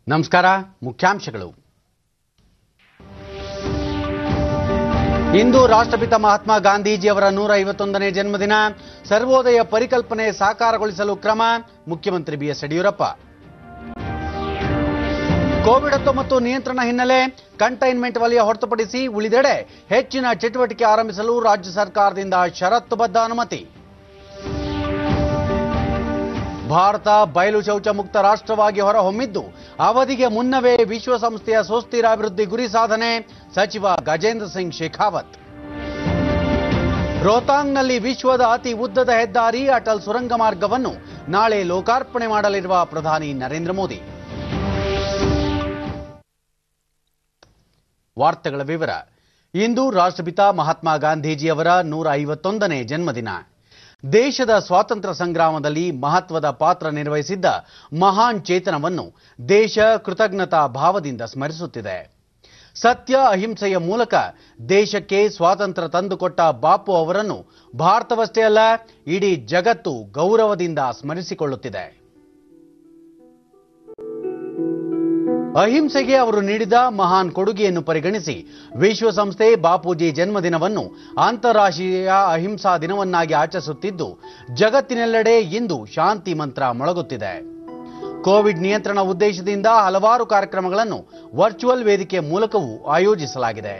ನಮಸ್ಕಾರ ಮುಖ್ಯಾಂಶಗಳು ಇಂದು ರಾಷ್ಟ್ರಪಿತ ಮಹಾತ್ಮ ಗಾಂಧೀಜಿಯವರ ನೂರ ಐವತ್ತೊಂದನೇ ಜನ್ಮದಿನ ಸರ್ವೋದಯ ಪರಿಕಲ್ಪನೆ ಸಾಕಾರಗೊಳಿಸಲು ಕ್ರಮ ಮುಖ್ಯಮಂತ್ರಿ ಬಿಎಸ್ ಯಡಿಯೂರಪ್ಪ ಕೋವಿಡ್ ಹತ್ತೊಂಬತ್ತು ನಿಯಂತ್ರಣ ಹಿನ್ನೆಲೆ ಕಂಟೈನ್ಮೆಂಟ್ ವಲಯ ಹೊರತುಪಡಿಸಿ ಉಳಿದೆಡೆ ಹೆಚ್ಚಿನ ಚಟುವಟಿಕೆ ಆರಂಭಿಸಲು ರಾಜ್ಯ ಸರ್ಕಾರದಿಂದ ಷರತ್ತುಬದ್ಧ ಅನುಮತಿ ಭಾರತ ಬಯಲು ಶೌಚ ಮುಕ್ತ ರಾಷ್ಟ್ರವಾಗಿ ಹೊರಹೊಮ್ಮಿದ್ದು ಅವಧಿಗೆ ಮುನ್ನವೇ ವಿಶ್ವಸಂಸ್ಥೆಯ ಸುಸ್ಥಿರ ಅಭಿವೃದ್ಧಿ ಗುರಿ ಸಾಧನೆ ಸಚಿವ ಗಜೇಂದ್ರ ಸಿಂಗ್ ಶೇಖಾವತ್ ರೋಹತಾಂಗ್ನಲ್ಲಿ ವಿಶ್ವದ ಅತಿ ಉದ್ದದ ಹೆದ್ದಾರಿ ಅಟಲ್ ಸುರಂಗ ಮಾರ್ಗವನ್ನು ನಾಳೆ ಲೋಕಾರ್ಪಣೆ ಮಾಡಲಿರುವ ಪ್ರಧಾನಿ ನರೇಂದ್ರ ಮೋದಿ ವಾರ್ತೆಗಳ ವಿವರ ಇಂದು ರಾಷ್ಟ್ರಪಿತ ಮಹಾತ್ಮ ಗಾಂಧೀಜಿಯವರ ನೂರ ಐವತ್ತೊಂದನೇ ಜನ್ಮದಿನ ದೇಶದ ಸ್ವಾತಂತ್ರ್ಯ ಸಂಗ್ರಾಮದಲ್ಲಿ ಮಹತ್ವದ ಪಾತ್ರ ನಿರ್ವಹಿಸಿದ್ದ ಮಹಾನ್ ಚೇತನವನ್ನು ದೇಶ ಕೃತಜ್ಞತಾ ಭಾವದಿಂದ ಸ್ಮರಿಸುತ್ತಿದೆ ಸತ್ಯ ಅಹಿಂಸೆಯ ಮೂಲಕ ದೇಶಕ್ಕೆ ಸ್ವಾತಂತ್ರ್ಯ ತಂದುಕೊಟ್ಟ ಬಾಪು ಅವರನ್ನು ಭಾರತವಷ್ಟೇ ಅಲ್ಲ ಇಡೀ ಜಗತ್ತು ಗೌರವದಿಂದ ಸ್ಮರಿಸಿಕೊಳ್ಳುತ್ತಿದೆ ಅಹಿಂಸೆಗೆ ಅವರು ನೀಡಿದ ಮಹಾನ್ ಕೊಡುಗೆಯನ್ನು ಪರಿಗಣಿಸಿ ವಿಶ್ವಸಂಸ್ಥೆ ಬಾಪೂಜಿ ಜನ್ಮದಿನವನ್ನು ಅಂತಾರಾಷ್ಟ್ರೀಯ ಅಹಿಂಸಾ ದಿನವನ್ನಾಗಿ ಆಚರಿಸುತ್ತಿದ್ದು ಜಗತ್ತಿನೆಲ್ಲೆಡೆ ಇಂದು ಶಾಂತಿ ಮಂತ್ರ ಮೊಳಗುತ್ತಿದೆ ಕೋವಿಡ್ ನಿಯಂತ್ರಣ ಉದ್ದೇಶದಿಂದ ಹಲವಾರು ಕಾರ್ಯಕ್ರಮಗಳನ್ನು ವರ್ಚುವಲ್ ವೇದಿಕೆ ಮೂಲಕವೂ ಆಯೋಜಿಸಲಾಗಿದೆ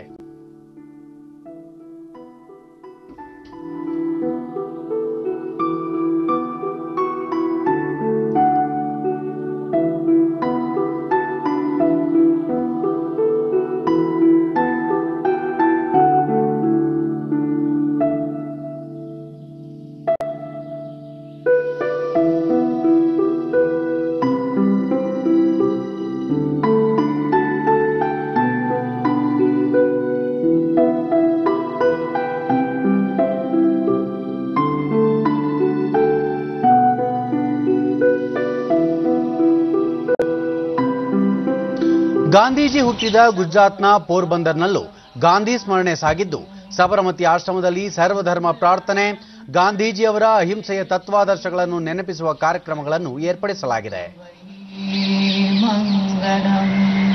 ಗಾಂಧೀಜಿ ಹುಟ್ಟಿದ ಗುಜರಾತ್ನ ಪೋರ್ಬಂದರ್ನಲ್ಲೂ ಗಾಂಧಿ ಸ್ಮರಣೆ ಸಾಗಿದ್ದು ಸಬರಮತಿ ಆಶ್ರಮದಲ್ಲಿ ಸರ್ವಧರ್ಮ ಪ್ರಾರ್ಥನೆ ಗಾಂಧೀಜಿಯವರ ಅಹಿಂಸೆಯ ತತ್ವಾದರ್ಶಗಳನ್ನು ನೆನಪಿಸುವ ಕಾರ್ಯಕ್ರಮಗಳನ್ನು ಏರ್ಪಡಿಸಲಾಗಿದೆ मङ्गलम्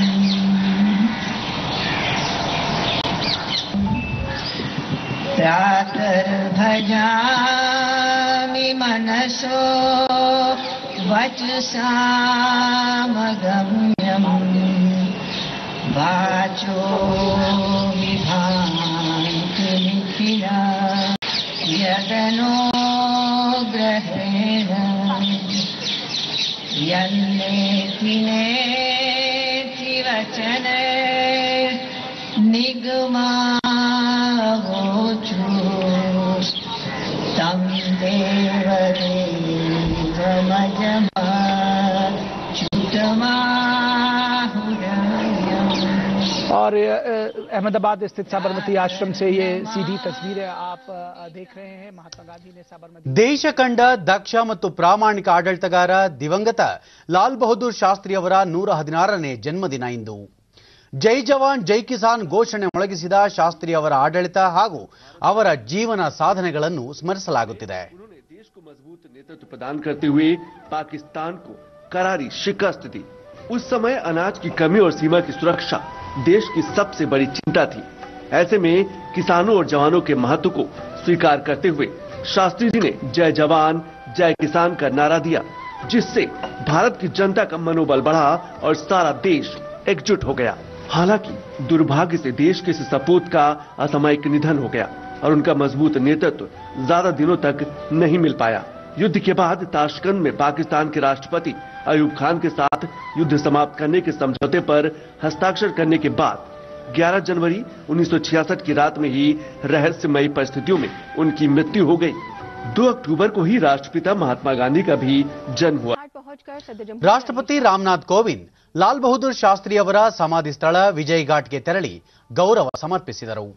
प्रातर्भजामि मनसो वचसामगम्यम् वाचो विभान्ति निखिला यदनो ग्रहेण यन्नेति नेति वचने निगमावोचु तं देवदेवमजमा च्युतमाहुरयम् और अ, अहमदाबाद स्थित साबरमती आश्रम से ये सीधी तस्वीरें आप अ, देख रहे हैं महात्मा गांधी ने साबरमती ದೇಶ ಕಂಡ ದಕ್ಷ ಮತ್ತು ಪ್ರಾಮಾಣಿಕ ಆಡಳಿತಗಾರ ದಿವಂಗತ ಲಾಲ್ ಬಹದ್ದೂರ್ ಶಾಸ್ತ್ರಿ ಅವರ ನೂರ ಹದಿನಾರನೇ ಜನ್ಮದಿನ ಇಂದು ಜೈ ಜವಾನ್ ಜೈ ಕಿಸಾನ್ ಘೋಷಣೆ ಮೊಳಗಿಸಿದ ಶಾಸ್ತ್ರಿ ಅವರ ಆಡಳಿತ ಹಾಗೂ ಅವರ ಜೀವನ ಸಾಧನೆಗಳನ್ನು ಸ್ಮರಿಸಲಾಗುತ್ತಿದೆ उन्होंने देश को मजबूत नेतृत्व प्रदान करते हुए पाकिस्तान को करारी शिकस्त दी उस समय अनाज की कमी और सीमा की सुरक्षा देश की सबसे बड़ी चिंता थी ऐसे में किसानों और जवानों के महत्व को स्वीकार करते हुए शास्त्री जी ने जय जवान जय किसान का नारा दिया जिससे भारत की जनता का मनोबल बढ़ा और सारा देश एकजुट हो गया हालांकि दुर्भाग्य से देश के इस सपूत का असामयिक निधन हो गया और उनका मजबूत नेतृत्व ज्यादा दिनों तक नहीं मिल पाया युद्ध के बाद ताशकंद में पाकिस्तान के राष्ट्रपति अयूब खान के साथ युद्ध समाप्त करने के समझौते पर हस्ताक्षर करने के बाद 11 जनवरी 1966 की रात में ही रहस्यमयी परिस्थितियों में उनकी मृत्यु हो गई 2 अक्टूबर को ही राष्ट्रपिता महात्मा गांधी का भी जन्म हुआ घाट पहुंचकर सदर ರಾಷ್ಟ್ರಪತಿ ರಾಮನಾಥ್ ಕೋವಿಂದ್ ಲಾಲ್ ಬಹದ್ದೂರ್ ಶಾಸ್ತ್ರಿ ಅವರ ಸಮಾಧಿ ಸ್ಥಳ ವಿಜಯ್ ಘಾಟ್ಗೆ ತೆರಳಿ ಗೌರವ ಸಮರ್ಪಿಸಿದರು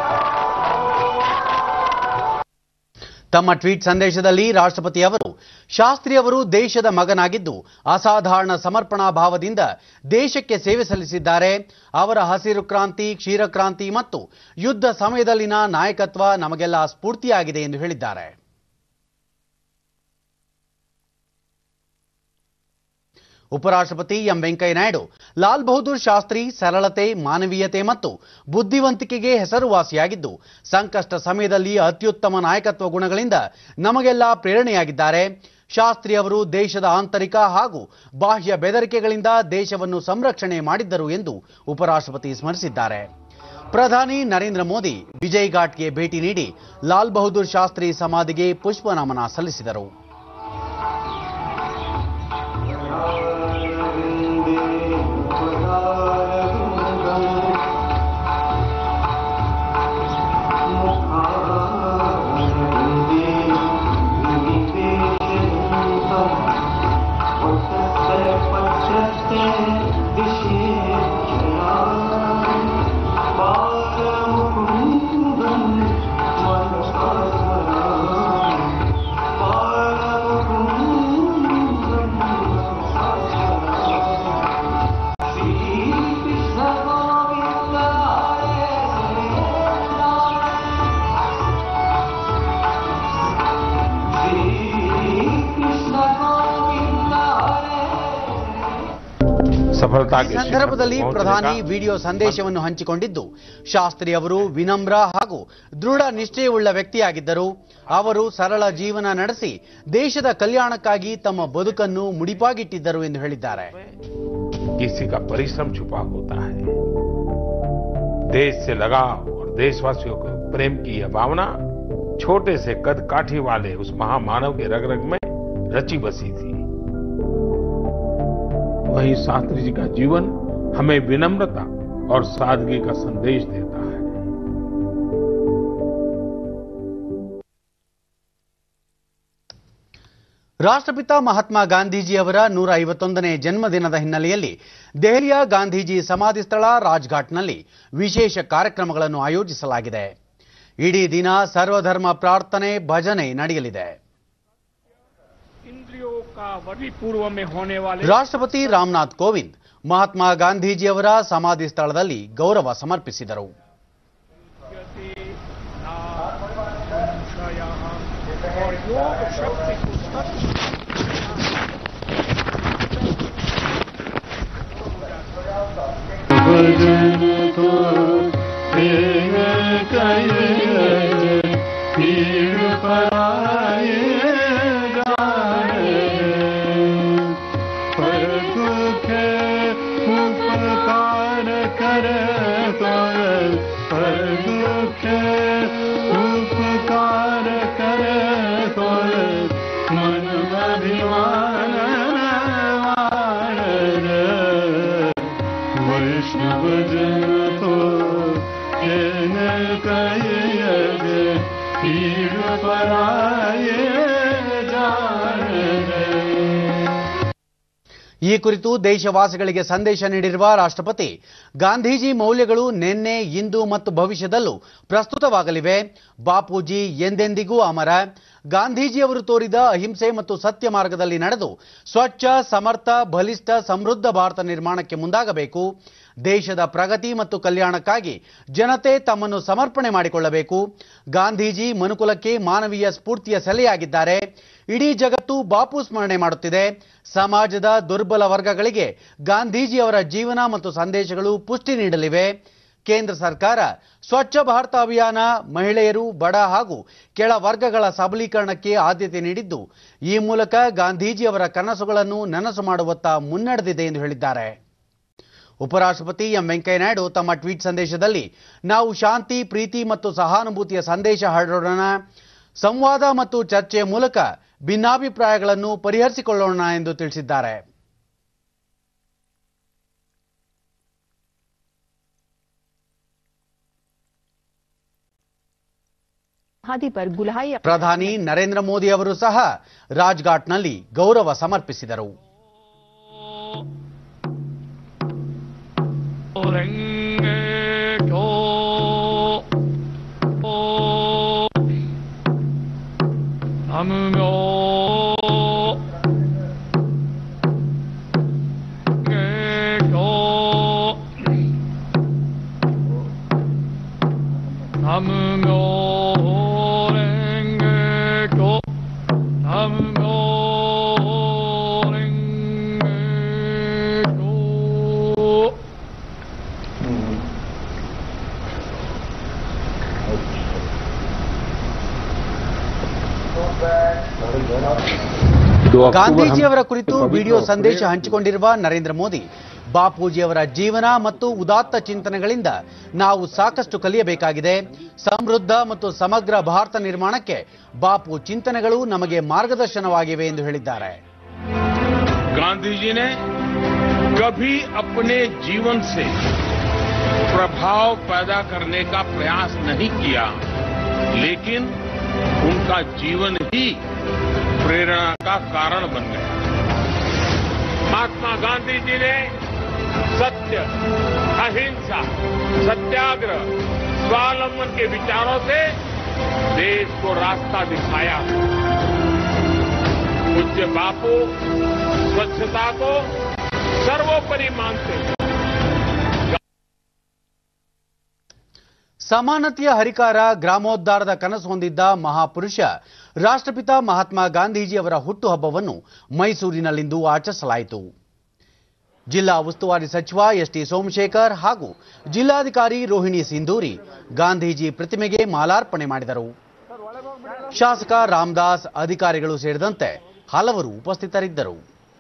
ತಮ್ಮ ಟ್ವೀಟ್ ಸಂದೇಶದಲ್ಲಿ ರಾಷ್ಟ್ರಪತಿ ಅವರು ಶಾಸ್ತ್ರಿ ಅವರು ದೇಶದ ಮಗನಾಗಿದ್ದು ಅಸಾಧಾರಣ ಸಮರ್ಪಣಾ ಭಾವದಿಂದ ದೇಶಕ್ಕೆ ಸೇವೆ ಸಲ್ಲಿಸಿದ್ದಾರೆ ಅವರ ಹಸಿರು ಕ್ರಾಂತಿ ಕ್ಷೀರಕ್ರಾಂತಿ ಮತ್ತು ಯುದ್ಧ ಸಮಯದಲ್ಲಿನ ನಾಯಕತ್ವ ನಮಗೆಲ್ಲ ಸ್ಫೂರ್ತಿಯಾಗಿದೆ ಎಂದು ಹೇಳಿದ್ದಾರೆ ಉಪರಾಷ್ಟ್ರಪತಿ ಎಂ ವೆಂಕಯ್ಯನಾಯ್ಡು ಲಾಲ್ ಬಹದ್ದೂರ್ ಶಾಸ್ತ್ರಿ ಸರಳತೆ ಮಾನವೀಯತೆ ಮತ್ತು ಬುದ್ಧಿವಂತಿಕೆಗೆ ಹೆಸರುವಾಸಿಯಾಗಿದ್ದು ಸಂಕಷ್ಟ ಸಮಯದಲ್ಲಿ ಅತ್ಯುತ್ತಮ ನಾಯಕತ್ವ ಗುಣಗಳಿಂದ ನಮಗೆಲ್ಲ ಪ್ರೇರಣೆಯಾಗಿದ್ದಾರೆ ಶಾಸ್ತ್ರಿ ಅವರು ದೇಶದ ಆಂತರಿಕ ಹಾಗೂ ಬಾಹ್ಯ ಬೆದರಿಕೆಗಳಿಂದ ದೇಶವನ್ನು ಸಂರಕ್ಷಣೆ ಮಾಡಿದ್ದರು ಎಂದು ಉಪರಾಷ್ಟ್ರಪತಿ ಸ್ಮರಿಸಿದ್ದಾರೆ ಪ್ರಧಾನಿ ನರೇಂದ್ರ ಮೋದಿ ವಿಜಯ್ ಘಾಟ್ಗೆ ಭೇಟಿ ನೀಡಿ ಲಾಲ್ ಬಹದ್ದೂರ್ ಶಾಸ್ತ್ರಿ ಸಮಾಧಿಗೆ ಪುಷ್ಪ ನಮನ ಸಲ್ಲಿಸಿದರು सफलता ಈ के शिखर ಸಂದರ್ಭದಲ್ಲಿ पर पहुंचने ಪ್ರಧಾನಿ का ವಿಡಿಯೋ ಸಂದೇಶವನ್ನು ಹಂಚಿಕೊಂಡಿದ್ದು ಶಾಸ್ತ್ರಿ ಅವರು ವಿನಮ್ರ ಹಾಗೂ ದೃಢ ನಿಷ್ಠೆಯುಳ್ಳ ವ್ಯಕ್ತಿಯಾಗಿದ್ದರು ಅವರು ಸರಳ ಜೀವನ ನಡೆಸಿ ದೇಶದ ಕಲ್ಯಾಣಕ್ಕಾಗಿ ತಮ್ಮ ಬದುಕನ್ನು ಮುಡಿಪಾಗಿಟ್ಟಿದ್ದರು ಎಂದು ಹೇಳಿದ್ದಾರೆ किसी का परिश्रम छुपा होता है देश से लगाव और देशवासियों को प्रेम की यह भावना छोटे से कद काठी वाले उस महामानव के रग रग में रची बसी थी वही शास्त्री जी का जीवन हमें विनम्रता और सादगी का संदेश देता है ರಾಷ್ಟ್ರಪಿತ ಮಹಾತ್ಮ ಗಾಂಧೀಜಿ ಅವರ ನೂರ ಐವತ್ತೊಂದನೇ ಜನ್ಮದಿನದ ಹಿನ್ನೆಲೆಯಲ್ಲಿ ದೆಹಲಿಯ ಗಾಂಧೀಜಿ ಸಮಾಧಿ ಸ್ಥಳ ರಾಜ್ಘಾಟ್ನಲ್ಲಿ ವಿಶೇಷ ಕಾರ್ಯಕ್ರಮಗಳನ್ನು ಆಯೋಜಿಸಲಾಗಿದೆ ಇಡೀ ದಿನ ಸರ್ವಧರ್ಮ ಪ್ರಾರ್ಥನೆ ಭಜನೆ ನಡೆಯಲಿದೆ इंद्रियों का वरी पूर्व में होने वाले ರಾಷ್ಟ್ರಪತಿ ರಾಮನಾಥ್ ಕೋವಿಂದ್ ಮಹಾತ್ಮ ಗಾಂಧೀಜಿಯವರ ಸಮಾಧಿ ಸ್ಥಳದಲ್ಲಿ ಗೌರವ ಸಮರ್ಪಿಸಿದರು यति नाम संशयः और योग शक्ति को सत्य ಈ ಕುರಿತು ದೇಶವಾಸಿಗಳಿಗೆ ಸಂದೇಶ ನೀಡಿರುವ ರಾಷ್ಟ್ರಪತಿ ಗಾಂಧೀಜಿ ಮೌಲ್ಯಗಳು ನಿನ್ನೆ ಇಂದು ಮತ್ತು ಭವಿಷ್ಯದಲ್ಲೂ ಪ್ರಸ್ತುತವಾಗಲಿವೆ ಬಾಪೂಜಿ ಎಂದೆಂದಿಗೂ ಅಮರ ಗಾಂಧೀಜಿಯವರು ತೋರಿದ ಅಹಿಂಸೆ ಮತ್ತು ಸತ್ಯ ಮಾರ್ಗದಲ್ಲಿ ನಡೆದು ಸ್ವಚ್ಛ ಸಮರ್ಥ ಬಲಿಷ್ಠ ಸಮೃದ್ಧ ಭಾರತ ನಿರ್ಮಾಣಕ್ಕೆ ಮುಂದಾಗಬೇಕು ದೇಶದ ಪ್ರಗತಿ ಮತ್ತು ಕಲ್ಯಾಣಕ್ಕಾಗಿ ಜನತೆ ತಮ್ಮನ್ನು ಸಮರ್ಪಣೆ ಮಾಡಿಕೊಳ್ಳಬೇಕು ಗಾಂಧೀಜಿ ಮನುಕುಲಕ್ಕೆ ಮಾನವೀಯ ಸ್ಫೂರ್ತಿಯ ಸೆಲೆಯಾಗಿದ್ದಾರೆ ಇಡೀ ಜಗತ್ತು ಬಾಪು ಸ್ಮರಣೆ ಮಾಡುತ್ತಿದೆ ಸಮಾಜದ ದುರ್ಬಲ ವರ್ಗಗಳಿಗೆ ಗಾಂಧೀಜಿಯವರ ಜೀವನ ಮತ್ತು ಸಂದೇಶಗಳು ಪುಷ್ಟಿ ನೀಡಲಿವೆ ಕೇಂದ್ರ ಸರ್ಕಾರ ಸ್ವಚ್ಛ ಭಾರತ ಅಭಿಯಾನ ಮಹಿಳೆಯರು ಬಡ ಹಾಗೂ ಕೆಳ ವರ್ಗಗಳ ಸಬಲೀಕರಣಕ್ಕೆ ಆದ್ಯತೆ ನೀಡಿದ್ದು ಈ ಮೂಲಕ ಗಾಂಧೀಜಿಯವರ ಕನಸುಗಳನ್ನು ನನಸು ಮಾಡುವತ್ತ ಮುನ್ನಡೆದಿದೆ ಎಂದು ಹೇಳಿದ್ದಾರೆ ಉಪರಾಷ್ಟ್ರಪತಿ ಎಂ ವೆಂಕಯ್ಯನಾಯ್ಡು ತಮ್ಮ ಟ್ವೀಟ್ ಸಂದೇಶದಲ್ಲಿ ನಾವು ಶಾಂತಿ ಪ್ರೀತಿ ಮತ್ತು ಸಹಾನುಭೂತಿಯ ಸಂದೇಶ ಹರಡೋಣ ಸಂವಾದ ಮತ್ತು ಚರ್ಚೆಯ ಮೂಲಕ ಭಿನ್ನಾಭಿಪ್ರಾಯಗಳನ್ನು ಪರಿಹರಿಸಿಕೊಳ್ಳೋಣ ಎಂದು ತಿಳಿಸಿದ್ದಾರೆ हाथी पर गुल्हाई ಪ್ರಧಾನಿ ನರೇಂದ್ರ ಮೋದಿ ಅವರು ಸಹ ರಾಜ್ಘಾಟ್ನಲ್ಲಿ ಗೌರವ ಸಮರ್ಪಿಸಿದರು 남으며 남묘랭개교 남묘랭개교 ಗಾಂಧೀಜಿಯವರ ಕುರಿತು ವಿಡಿಯೋ ಸಂದೇಶ ಹಂಚಿಕೊಂಡಿರುವ ನರೇಂದ್ರ ಮೋದಿ ಬಾಪೂಜಿಯವರ ಜೀವನ ಮತ್ತು ಉದಾತ್ತ ಚಿಂತನೆಗಳಿಂದ ನಾವು ಸಾಕಷ್ಟು ಕಲಿಯಬೇಕಾಗಿದೆ ಸಮೃದ್ಧ ಮತ್ತು ಸಮಗ್ರ ಭಾರತ ನಿರ್ಮಾಣಕ್ಕೆ ಬಾಪು ಚಿಂತನೆಗಳು ನಮಗೆ ಮಾರ್ಗದರ್ಶನವಾಗಿವೆ ಎಂದು ಹೇಳಿದ್ದಾರೆ गांधी जी ने कभी अपने जीवन से प्रभाव पैदा करने का प्रयास नहीं किया लेकिन उनका जीवन ही प्रेरणा का कारण बन गया महात्मा गांधी जी ने सत्य अहिंसा सत्याग्रह स्वावलंबन के विचारों से देश को रास्ता दिखाया पूज्य बापू स्वच्छता को सर्वोपरि मानते हैं ಸಮಾನತೆಯ ಹರಿಕಾರ ಗ್ರಾಮೋದ್ಧಾರದ ಕನಸು ಹೊಂದಿದ್ದ ಮಹಾಪುರುಷ ರಾಷ್ಟ್ರಪಿತ ಮಹಾತ್ಮ ಗಾಂಧೀಜಿಯವರ ಹುಟ್ಟುಹಬ್ಬವನ್ನು ಮೈಸೂರಿನಲ್ಲಿಂದು ಆಚರಿಸಲಾಯಿತು ಜಿಲ್ಲಾ ಉಸ್ತುವಾರಿ ಸಚಿವ ಎಸ್ ಟಿ ಸೋಮಶೇಖರ್ ಹಾಗೂ ಜಿಲ್ಲಾಧಿಕಾರಿ ರೋಹಿಣಿ ಸಿಂಧೂರಿ ಗಾಂಧೀಜಿ ಪ್ರತಿಮೆಗೆ ಮಾಲಾರ್ಪಣೆ ಮಾಡಿದರು ಶಾಸಕ ರಾಮದಾಸ್ ಅಧಿಕಾರಿಗಳು ಸೇರಿದಂತೆ ಹಲವರು ಉಪಸ್ಥಿತರಿದ್ದರು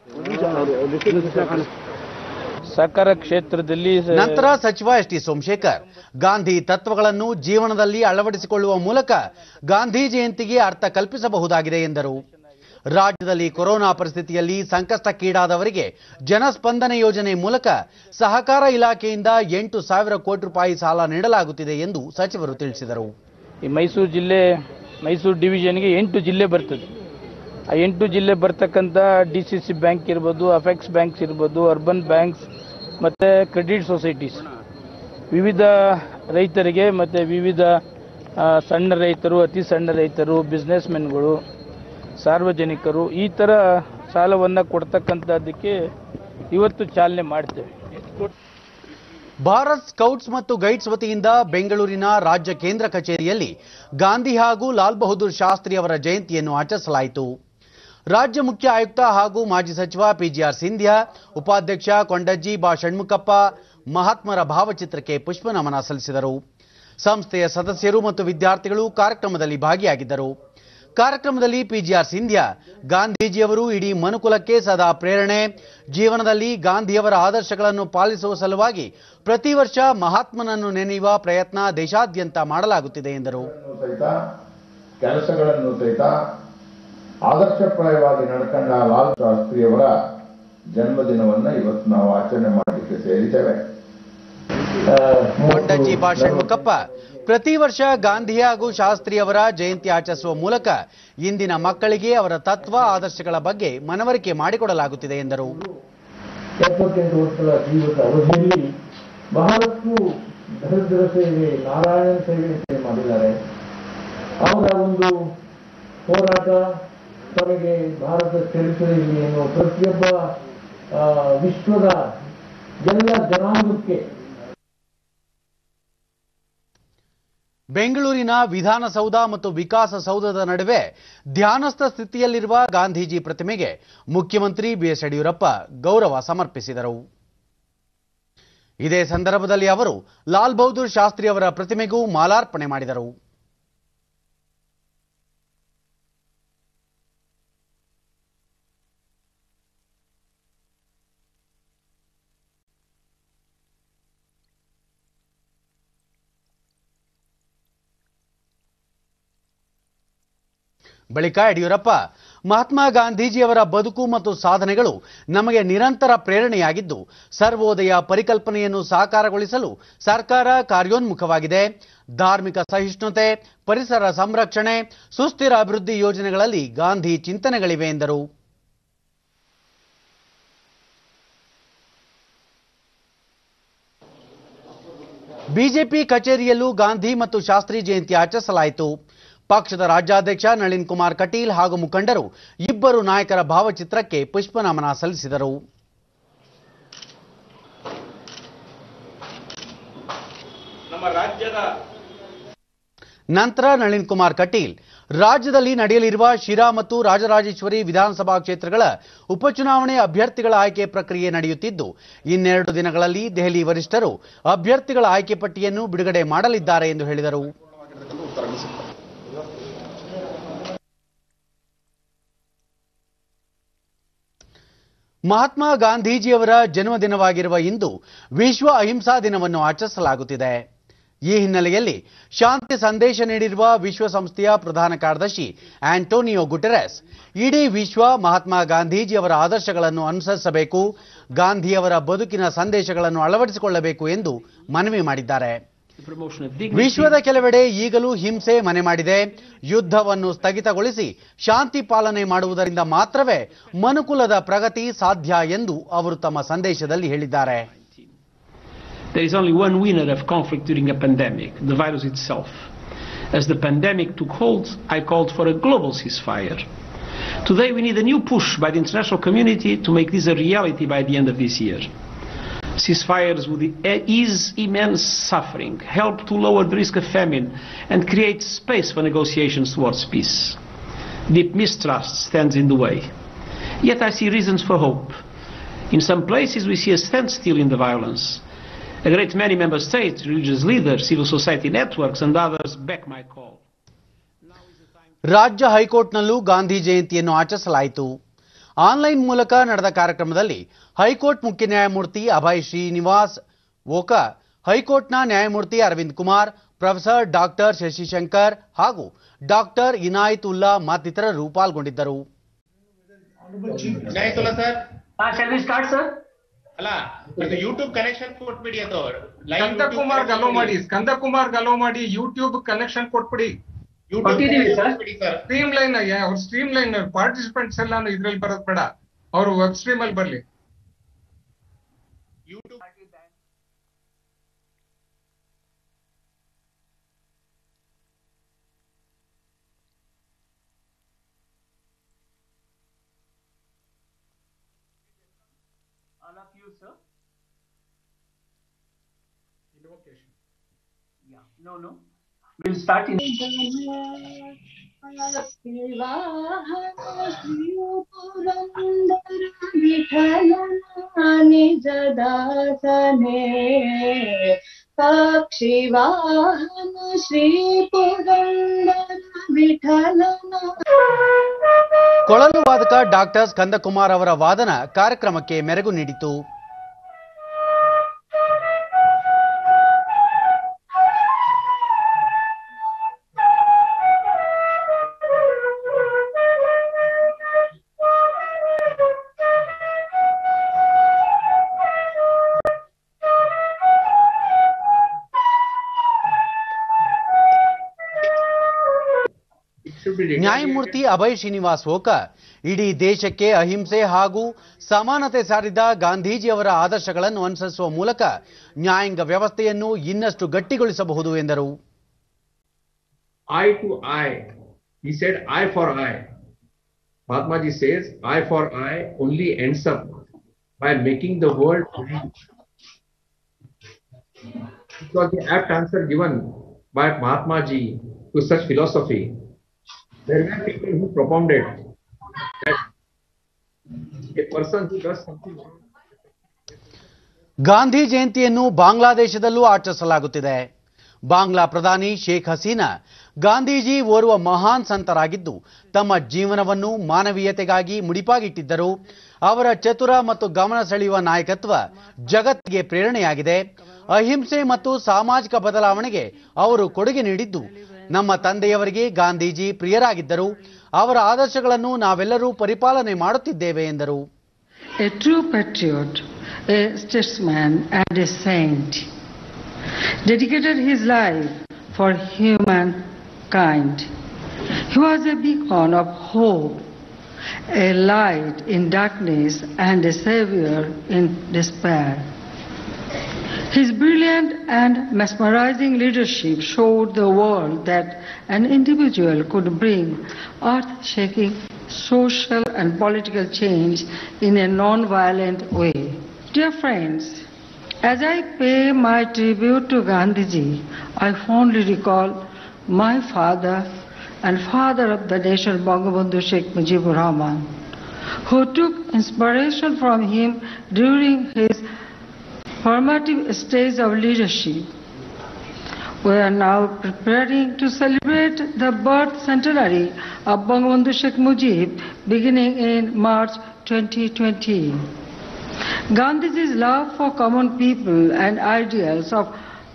ಸಹಕಾರ ಕ್ಷೇತ್ರದಲ್ಲಿ ಸ- ನಂತರ ಸಚಿವ ಎಸ್ ಟಿ ಸೋಮಶೇಖರ್ ಗಾಂಧಿ ತತ್ವಗಳನ್ನು ಜೀವನದಲ್ಲಿ ಅಳವಡಿಸಿಕೊಳ್ಳುವ ಮೂಲಕ ಗಾಂಧಿ ಜಯಂತಿಗೆ ಅರ್ಥ ಕಲ್ಪಿಸಬಹುದಾಗಿದೆ ಎಂದರು ರಾಜ್ಯದಲ್ಲಿ ಕೊರೋನಾ ಪರಿಸ್ಥಿತಿಯಲ್ಲಿ ಸಂಕಷ್ಟಕ್ಕೀಡಾದವರಿಗೆ ಜನಸ್ಪಂದನೆ ಯೋಜನೆ ಮೂಲಕ ಸಹಕಾರ ಇಲಾಖೆಯಿಂದ ಎಂಟು ಸಾವಿರ ಕೋಟಿ ರೂಪಾಯಿ ಸಾಲ ನೀಡಲಾಗುತ್ತಿದೆ ಎಂದು ಸಚಿವರು ತಿಳಿಸಿದರು ಈ ಮೈಸೂರು ಜಿಲ್ಲೆ ಮೈಸೂರು ಡಿವಿಷನ್ಗೆ ಎಂಟು ಜಿಲ್ಲೆ ಬರ್ತದೆ ಆ ಎಂಟು ಜಿಲ್ಲೆ ಬರ್ತಕ್ಕಂಥ ಡಿ ಸಿ ಸಿ ಬ್ಯಾಂಕ್ ಇರ್ಬೋದು ಅಫೆಕ್ಸ್ ಬ್ಯಾಂಕ್ಸ್ ಇರ್ಬೋದು ಅರ್ಬನ್ ಬ್ಯಾಂಕ್ಸ್ ಮತ್ತು ಕ್ರೆಡಿಟ್ ಸೊಸೈಟೀಸ್ ವಿವಿಧ ರೈತರಿಗೆ ಮತ್ತು ವಿವಿಧ ಆ, ಸಣ್ಣ ರೈತರು ಅತಿ ಸಣ್ಣ ರೈತರು ಬಿಸ್ನೆಸ್ಮೆನ್ಗಳು ಸಾರ್ವಜನಿಕರು ಈ ಥರ ಸಾಲವನ್ನು ಕೊಡ್ತಕ್ಕಂಥದ್ದಕ್ಕೆ ಇವತ್ತು ಚಾಲನೆ ಮಾಡ್ತೇವೆ ಭಾರತ್ ಸ್ಕೌಟ್ಸ್ ಮತ್ತು ಗೈಡ್ಸ್ ವತಿಯಿಂದ ಬೆಂಗಳೂರಿನ ರಾಜ್ಯ ಕೇಂದ್ರ ಕಚೇರಿಯಲ್ಲಿ ಗಾಂಧಿ ಹಾಗೂ ಲಾಲ್ ಬಹದ್ದೂರ್ ಶಾಸ್ತ್ರಿ ಅವರ ಜಯಂತಿಯನ್ನು ಆಚರಿಸಲಾಯಿತು ರಾಜ್ಯ ಮುಖ್ಯ ಆಯುಕ್ತ ಹಾಗೂ ಮಾಜಿ ಸಚಿವ ಪಿಜಿಆರ್ ಸಿಂಧ್ಯಾ ಉಪಾಧ್ಯಕ್ಷ ಕೊಂಡಜ್ಜಿ ಬಾ ಷಣ್ಮುಖಪ್ಪ ಮಹಾತ್ಮರ ಭಾವಚಿತ್ರಕ್ಕೆ ಪುಷ್ಪ ನಮನ ಸಲ್ಲಿಸಿದರು ಸಂಸ್ಥೆಯ ಸದಸ್ಯರು ಮತ್ತು ವಿದ್ಯಾರ್ಥಿಗಳು ಕಾರ್ಯಕ್ರಮದಲ್ಲಿ ಭಾಗಿಯಾಗಿದ್ದರು ಕಾರ್ಯಕ್ರಮದಲ್ಲಿ ಪಿಜಿಆರ್ ಸಿಂಧ್ಯಾ ಗಾಂಧೀಜಿಯವರು ಇಡೀ ಮನುಕುಲಕ್ಕೆ ಸದಾ ಪ್ರೇರಣೆ ಜೀವನದಲ್ಲಿ ಗಾಂಧಿಯವರ ಆದರ್ಶಗಳನ್ನು ಪಾಲಿಸುವ ಸಲುವಾಗಿ ಪ್ರತಿ ವರ್ಷ ಮಹಾತ್ಮನನ್ನು ನೆನೆಯುವ ಪ್ರಯತ್ನ ದೇಶಾದ್ಯಂತ ಮಾಡಲಾಗುತ್ತಿದೆ ಎಂದರು ಸಹಿತ ಕೆಲಸಗಳನ್ನು ಸಹಿತ ಆದರ್ಶಪ್ರಾಯವಾಗಿ ನಡ್ಕೊಂಡ ಲಾಲ್ ಶಾಸ್ತ್ರಿಯವರ ಜನ್ಮದಿನವನ್ನ ಇವತ್ತು ನಾವು ಆಚರಣೆ ಮಾಡಲಿಕ್ಕೆ ಸೇರಿದ್ದೇವೆ ಆ, ಕೊಂಡಜ್ಜಿ ಬಾ ಷಣ್ಮುಖಪ್ಪ ಪ್ರತಿ ವರ್ಷ ಗಾಂಧಿ ಹಾಗೂ ಶಾಸ್ತ್ರಿ ಅವರ ಜಯಂತಿ ಆಚರಿಸುವ ಮೂಲಕ ಇಂದಿನ ಮಕ್ಕಳಿಗೆ ಅವರ ತತ್ವ ಆದರ್ಶಗಳ ಬಗ್ಗೆ ಮನವರಿಕೆ ಮಾಡಿಕೊಡಲಾಗುತ್ತಿದೆ ಎಂದರು ಎಪ್ಪತ್ತೆಂಟು ವರ್ಷಗಳ ಜೀವಿತ ಅವಧಿಯಲ್ಲಿ ಬಹಳಷ್ಟು ದರಿದ್ರ ಸೇವೆ ನಾರಾಯಣ ಸೇವೆ ಸೇವೆ ಮಾಡಿದ್ದಾರೆ ಅವರ ಒಂದು ಹೋರಾಟ ತಮಗೆ ಭಾರತ ಚರಿತ್ರೆಯಲ್ಲಿ ಎನ್ನುವ ಪ್ರತಿಯೊಬ್ಬ ಆ, ವಿಶ್ವದ ಎಲ್ಲ ಜನಾಂಗಕ್ಕೆ ಬೆಂಗಳೂರಿನ ವಿಧಾನಸೌಧ ಮತ್ತು ವಿಕಾಸಸೌಧದ ನಡುವೆ ಧ್ಯಾನಸ್ಥ ಸ್ಥಿತಿಯಲ್ಲಿರುವ ಗಾಂಧೀಜಿ ಪ್ರತಿಮೆಗೆ ಮುಖ್ಯಮಂತ್ರಿ ಬಿಎಸ್ ಯಡಿಯೂರಪ್ಪ ಗೌರವ ಸಮರ್ಪಿಸಿದರು ಇದೇ ಸಂದರ್ಭದಲ್ಲಿ ಅವರು ಲಾಲ್ ಬಹದ್ದೂರ್ ಶಾಸ್ತ್ರಿ ಅವರ ಪ್ರತಿಮೆಗೂ ಮಾಲಾರ್ಪಣೆ ಮಾಡಿದರು ಬಳಿಕ ಯಡಿಯೂರಪ್ಪ ಮಹಾತ್ಮ ಗಾಂಧೀಜಿಯವರ ಬದುಕು ಮತ್ತು ಸಾಧನೆಗಳು ನಮಗೆ ನಿರಂತರ ಪ್ರೇರಣೆಯಾಗಿದ್ದು ಸರ್ವೋದಯ ಪರಿಕಲ್ಪನೆಯನ್ನು ಸಾಕಾರಗೊಳಿಸಲು ಸರ್ಕಾರ ಕಾರ್ಯೋನ್ಮುಖವಾಗಿದೆ ಧಾರ್ಮಿಕ ಸಹಿಷ್ಣುತೆ ಪರಿಸರ ಸಂರಕ್ಷಣೆ ಸುಸ್ಥಿರ ಅಭಿವೃದ್ಧಿ ಯೋಜನೆಗಳಲ್ಲಿ ಗಾಂಧಿ ಚಿಂತನೆಗಳಿವೆ ಎಂದರು ಬಿಜೆಪಿ ಕಚೇರಿಯಲ್ಲೂ ಗಾಂಧಿ ಮತ್ತು ಶಾಸ್ತ್ರಿ ಜಯಂತಿ ಆಚರಿಸಲಾಯಿತು ಪಕ್ಷದ ರಾಜ್ಯಾಧ್ಯಕ್ಷ ನಳಿನ್ ಕುಮಾರ್ ಕಟೀಲ್ ಹಾಗೂ ಮುಖಂಡರು ಇಬ್ಬರು ನಾಯಕರ ಭಾವಚಿತ್ರಕ್ಕೆ ಪುಷ್ಪನಮನ ಸಲ್ಲಿಸಿದರು ನಮ್ಮ ರಾಜ್ಯದ ನಂತರ ನಳಿನ್ ಕುಮಾರ್ ಕಟೀಲ್ ರಾಜ್ಯದಲ್ಲಿ ನಡೆಯಲಿರುವ ಶಿರಾ ಮತ್ತು ರಾಜರಾಜೇಶ್ವರಿ ವಿಧಾನಸಭಾ ಕ್ಷೇತ್ರಗಳ ಉಪಚುನಾವಣೆ ಅಭ್ಯರ್ಥಿಗಳ ಆಯ್ಕೆ ಪ್ರಕ್ರಿಯೆ ನಡೆಯುತ್ತಿದ್ದು ಇನ್ನೆರಡು ದಿನಗಳಲ್ಲಿ ದೆಹಲಿ ವರಿಷ್ಠರು ಅಭ್ಯರ್ಥಿಗಳ ಆಯ್ಕೆ ಪಟ್ಟಿಯನ್ನು ಬಿಡುಗಡೆ ಮಾಡಲಿದ್ದಾರೆ ಎಂದು ಹೇಳಿದರು ಮಹಾತ್ಮ ಗಾಂಧೀಜಿಯವರ ಜನ್ಮದಿನವಾಗಿರುವ ಇಂದು ವಿಶ್ವ ಅಹಿಂಸಾ ದಿನವನ್ನು ಆಚರಿಸಲಾಗುತ್ತಿದೆ ಈ ಹಿನ್ನೆಲೆಯಲ್ಲಿ ಶಾಂತಿ ಸಂದೇಶ ನೀಡಿರುವ ವಿಶ್ವಸಂಸ್ಥೆಯ ಪ್ರಧಾನ ಕಾರ್ಯದರ್ಶಿ ಆಂಟೋನಿಯೋ ಗುಟೆರೆಸ್ ಇಡೀ ವಿಶ್ವ ಮಹಾತ್ಮ ಗಾಂಧೀಜಿಯವರ ಆದರ್ಶಗಳನ್ನು ಅನುಸರಿಸಬೇಕು ಗಾಂಧಿಯವರ ಬದುಕಿನ ಸಂದೇಶಗಳನ್ನು ಅಳವಡಿಸಿಕೊಳ್ಳಬೇಕು ಎಂದು ಮನವಿ ಮಾಡಿದ್ದಾರೆ ವಿಶ್ವದ ಕೆಲವೆಡೆ ಈಗಲೂ ಹಿಂಸೆ ಮನೆ ಮಾಡಿದೆ ಯುದ್ಧವನ್ನು ಸ್ಥಗಿತಗೊಳಿಸಿ ಶಾಂತಿ ಪಾಲನೆ ಮಾಡುವುದರಿಂದ ಮಾತ್ರವೇ ಮನುಕುಲದ ಪ್ರಗತಿ ಸಾಧ್ಯ ಎಂದು ಅವರು ತಮ್ಮ ಸಂದೇಶದಲ್ಲಿ ಹೇಳಿದ್ದಾರೆ There is only one winner of conflict during a pandemic, the virus itself. As the pandemic took hold, I called for a global ceasefire. Today we need a new push by the international community to make this a reality by the end of this year. Ceasefires would ease immense suffering, help to lower the risk of famine, and create space for negotiations towards peace. Deep mistrust stands in the way. Yet I see reasons for hope. In some places we see a standstill in the violence. A great many member states, religious leaders, civil society networks, and others back my call. ರಾಜ್ಯ ಹೈಕೋರ್ಟ್ನಲ್ಲೂ ಗಾಂಧಿ ಜಯಂತಿಯನ್ನು ಆಚರಿಸಲಾಯಿತು online ಮೂಲಕ ನಡೆದ ಕಾರ್ಯಕ್ರಮದಲ್ಲಿ high court ಮುಖ್ಯ ನ್ಯಾಯಮೂರ್ತಿ ಅಭಯ್ ಶ್ರೀನಿವಾಸ್ ಓಕ ಹೈಕೋರ್ಟ್ನ ನ್ಯಾಯಮೂರ್ತಿ ಅರವಿಂದ್ ಕುಮಾರ್ ಪ್ರೊಫೆಸರ್ ಡಾಕ್ಟರ್ ಶಶಿಶಂಕರ್ ಹಾಗೂ ಡಾಕ್ಟರ್ ಇನಾಯತ್ ಉಲ್ಲಾ ಮತ್ತಿತರರು ಪಾಲ್ಗೊಂಡಿದ್ದರು sir shall we start sir ಅಲ್ಲ ಇದು ಯೂಟ್ಯೂಬ್ ಕನೆಕ್ಷನ್ ಕೊಟ್ಬಿಡಿ ಅದು ಸ್ಕಂದ ಕುಮಾರ್ ಗಲೋ ಮಾಡಿ ಸ್ಕಂದ ಕುಮಾರ್ ಗಲೋ ಮಾಡಿ ಯೂಟ್ಯೂಬ್ ಕನೆಕ್ಷನ್ ಕೊಟ್ಬಿಡಿ ಕೊಟ್ಟಿದ್ದೀವಿ ಸರ್ ಸ್ಟ್ರೀಮ್ ಲೈನ್ ಅವ್ರ ಸ್ಟ್ರೀಮ್ ಲೈನ್ ಪಾರ್ಟಿಸಿಪೆಂಟ್ಸ್ ಎಲ್ಲ ಇದ್ರಲ್ಲಿ ಬರೋದ್ ಬೇಡ ಅವರು ವೆಬ್ ಸ್ಟ್ರೀಮ್ ಅಲ್ಲಿ ಬರ್ಲಿ All of you, sir? Yeah, no, no. We'll start in. ನಿಜದಾಸನೆ ಪಕ್ಷಿವಾಹನ Shri Purandara ವಿಠಲನ ಕೊಳಲು ವಾದಕ ಡಾಕ್ಟರ್ ಸ್ಕಂದಕುಮಾರ್ ಅವರ ವಾದನ ಕಾರ್ಯಕ್ರಮಕ್ಕೆ ಮೆರುಗು ನೀಡಿತು ನ್ಯಾಯಮೂರ್ತಿ ಅಭಯ್ ಶ್ರೀನಿವಾಸ್ ಓಕ ಇಡೀ ದೇಶಕ್ಕೆ ಅಹಿಂಸೆ ಹಾಗೂ ಸಮಾನತೆ ಸಾರಿದ ಗಾಂಧೀಜಿಯವರ ಆದರ್ಶಗಳನ್ನು ಅನುಸರಿಸುವ ಮೂಲಕ ನ್ಯಾಯಾಂಗ ವ್ಯವಸ್ಥೆಯನ್ನು ಇನ್ನಷ್ಟು ಗಟ್ಟಿಗೊಳಿಸಬಹುದು ಎಂದರು eye to eye. He said eye for eye. Mahatma Ji says eye for eye only ends up by making the world blind. It was the apt answer given by Mahatma Ji to such philosophy. There were people who propounded that a person who does something wrong Gandhi ಜಯಂತಿಯನ್ನು ಬಾಂಗ್ಲಾದೇಶದಲ್ಲೂ ಆಚರಿಸಲಾಗುತ್ತಿದೆ ಬಾಂಗ್ಲಾ ಪ್ರಧಾನಿ ಶೇಖ್ ಹಸೀನಾ ಗಾಂಧೀಜಿ ಓರ್ವ ಮಹಾನ್ ಸಂತರಾಗಿದ್ದು ತಮ್ಮ ಜೀವನವನ್ನು ಮಾನವೀಯತೆಗಾಗಿ ಮುಡಿಪಾಗಿಟ್ಟಿದ್ದರು ಅವರ ಚತುರ ಮತ್ತು ಗಮನ ಸೆಳೆಯುವ ನಾಯಕತ್ವ ಜಗತ್ತಿಗೆ ಪ್ರೇರಣೆಯಾಗಿದೆ ಅಹಿಂಸೆ ಮತ್ತು ಸಾಮಾಜಿಕ ಬದಲಾವಣೆಗೆ ಅವರು ಕೊಡುಗೆ ನೀಡಿದ್ದು ನಮ್ಮ ತಂದೆಯವರಿಗೆ ಗಾಂಧೀಜಿ ಪ್ರಿಯರಾಗಿದ್ದರು ಅವರ ಆದರ್ಶಗಳನ್ನು ನಾವೆಲ್ಲರೂ ಪರಿಪಾಲನೆ ಮಾಡುತ್ತಿದ್ದೇವೆ ಎಂದರು a true patriot, a statesman, and a saint. Dedicated his life for humankind. He was a beacon of hope, a light in darkness, and a savior in despair. His brilliant and mesmerizing leadership showed the world that an individual could bring earth-shaking social and political change in a non-violent way. Dear friends, as I pay my tribute to Gandhiji, I fondly recall my father and father of the nation Bangabandhu Sheikh Mujibur Rahman, who took inspiration from him during his formative stage of leadership. We are now preparing to celebrate the birth centenary of Bangabandhu Sheikh Mujib beginning in March 2020. Gandhiji's love for common people and ideals of